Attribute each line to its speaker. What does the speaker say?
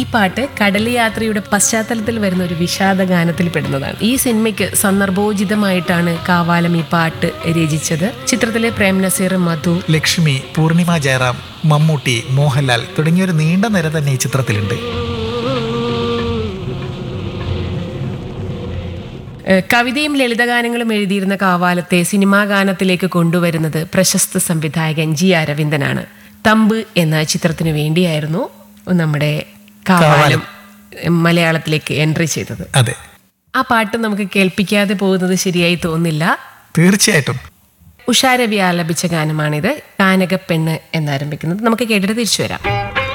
Speaker 1: പാട്ട് കടൽ യാത്രയുടെ പശ്ചാത്തലത്തിൽ വരുന്ന ഒരു വിഷാദ ഗാനത്തിൽ പെടുന്നതാണ് ഈ സിനിമയ്ക്ക് സന്ദർഭോചിതമായിട്ടാണ് കാവാലം ഈ പാട്ട് രചിച്ചത് ചിത്രത്തിലെ പ്രേം നസീർ മധു
Speaker 2: ലക്ഷ്മി പൂർണിമ ജയറാം മമ്മൂട്ടി മോഹൻലാൽ തുടങ്ങിയൊരു നീണ്ട നിര തന്നെ ഈ ചിത്രത്തിലുണ്ട്
Speaker 1: ഏഹ് കവിതയും ലളിതഗാനങ്ങളും എഴുതിയിരുന്ന കാവാലത്തെ സിനിമാ ഗാനത്തിലേക്ക് കൊണ്ടുവരുന്നത് പ്രശസ്ത സംവിധായകൻ ജി അരവിന്ദനാണ് തമ്പ് എന്ന ചിത്രത്തിന് വേണ്ടിയായിരുന്നു നമ്മുടെ കാവാലം മലയാളത്തിലേക്ക് എൻട്രി ചെയ്തത്
Speaker 2: അതെ
Speaker 1: ആ പാട്ട് നമുക്ക് കേൾപ്പിക്കാതെ പോകുന്നത് ശരിയായി തോന്നില്ല
Speaker 2: തീർച്ചയായിട്ടും
Speaker 1: ഉഷാരവി ആലപിച്ച ഗാനമാണിത് കാനകപ്പെണ്ണ് എന്നാരംഭിക്കുന്നത് നമുക്ക് കേട്ടിട്ട് തിരിച്ചു വരാം